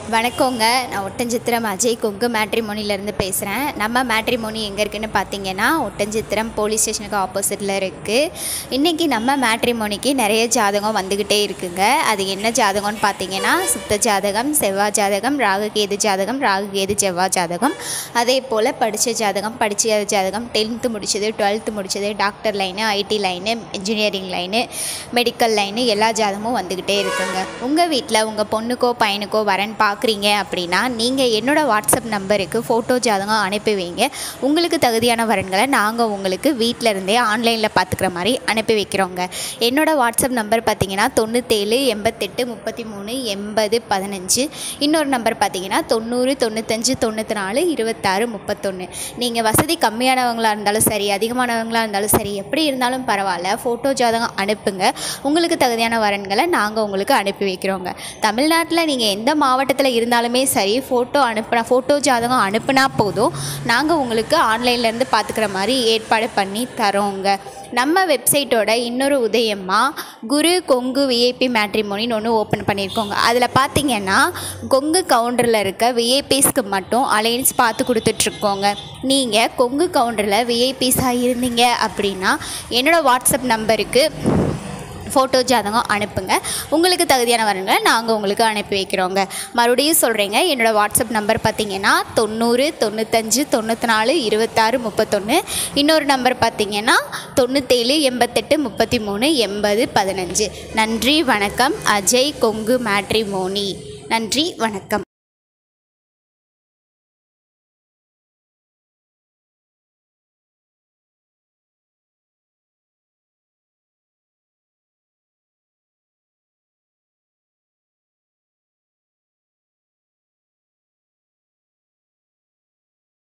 வணக்கங்க நான் ஒட்டஞ்சித்திரம் அஜய் கொங்கு மேட்ரிமோனிலேருந்து பேசுகிறேன் நம்ம மேட்ரிமோனி எங்கே இருக்குன்னு பார்த்தீங்கன்னா ஒட்டஞ்சித்திரம் போலீஸ் ஸ்டேஷனுக்கு ஆப்போசிட்டில் இருக்குது இன்றைக்கி நம்ம மேட்ரிமோனிக்கு நிறைய ஜாதகம் வந்துக்கிட்டே இருக்குங்க அது என்ன ஜாதகம்னு பார்த்தீங்கன்னா சுத்த ஜாதகம் செவ்வாய் ஜாதகம் ராகு கேது ஜாதகம் ராகு கேது செவ்வாய் ஜாதகம் அதே போல் படித்த ஜாதகம் படித்த ஜாதகம் டென்த்து முடிச்சது டுவெல்த்து முடிச்சது doctor line IT line engineering line medical line எல்லா ஜாதகமும் வந்துக்கிட்டே இருக்குங்க உங்கள் வீட்டில் உங்கள் பொண்ணுக்கோ பையனுக்கோ வரன் பார்க்குறீங்க அப்படின்னா நீங்கள் என்னோட வாட்ஸ்அப் நம்பருக்கு ஃபோட்டோ ஜாதகம் அனுப்பி வைங்க உங்களுக்கு தகுதியான வரன்களை நாங்கள் உங்களுக்கு வீட்டில் இருந்தே ஆன்லைனில் பார்த்துக்கிற மாதிரி அனுப்பி வைக்கிறோங்க என்னோட வாட்ஸ்அப் நம்பர் பார்த்தீங்கன்னா தொண்ணூற்றேழு எண்பத்தெட்டு முப்பத்தி மூணு எண்பது பதினஞ்சு இன்னொரு நம்பர் பார்த்தீங்கன்னா தொண்ணூறு தொண்ணூத்தஞ்சு தொண்ணூற்றி நாலு இருபத்தாறு முப்பத்தொன்று நீங்கள் வசதி கம்மியானவங்களாக இருந்தாலும் சரி அதிகமானவங்களாக இருந்தாலும் சரி எப்படி இருந்தாலும் பரவாயில்ல ஃபோட்டோ ஜாதகம் அனுப்புங்க உங்களுக்கு தகுதியான வரன்களை நாங்கள் உங்களுக்கு அனுப்பி வைக்கிறோங்க தமிழ்நாட்டில் நீங்கள் எந்த மாவட்டத்தில் இருந்தாலுமே சரி ஃபோட்டோ அனுப்புனா ஃபோட்டோ ஜாதகம் அனுப்புனா போதும் நாங்கள் உங்களுக்கு ஆன்லைன்லேருந்து பார்த்துக்கிற மாதிரி ஏற்பாடு பண்ணி தரோங்க நம்ம வெப்சைட்டோட இன்னொரு உதயமா குரு கொங்கு விஐபி மேட்ரிமோனின்னு ஒன்று ஓப்பன் பண்ணியிருக்கோங்க அதில் பார்த்தீங்கன்னா கொங்கு கவுண்டரில் இருக்க விஐபிஸ்க்கு மட்டும் அலைன்ஸ் பார்த்து கொடுத்துட்ருக்கோங்க நீங்கள் கொங்கு கவுண்டரில் விஐபிஸாக இருந்தீங்க அப்படின்னா என்னோடய வாட்ஸ்அப் நம்பருக்கு ஃபோட்டோ ஜாதகம் அனுப்புங்க உங்களுக்கு தகுதியான வரங்களை நாங்கள் உங்களுக்கு அனுப்பி வைக்கிறோங்க மறுபடியும் சொல்கிறேங்க என்னோடய வாட்ஸ்அப் நம்பர் பார்த்தீங்கன்னா தொண்ணூறு தொண்ணூத்தஞ்சு தொண்ணூற்றி நாலு இருபத்தாறு முப்பத்தொன்று இன்னொரு நம்பர் பார்த்தீங்கன்னா தொண்ணூற்றேழு எண்பத்தெட்டு முப்பத்தி மூணு எண்பது பதினஞ்சு நன்றி வணக்கம் அஜய் கொங்கு மேட்ரிமோனி நன்றி வணக்கம்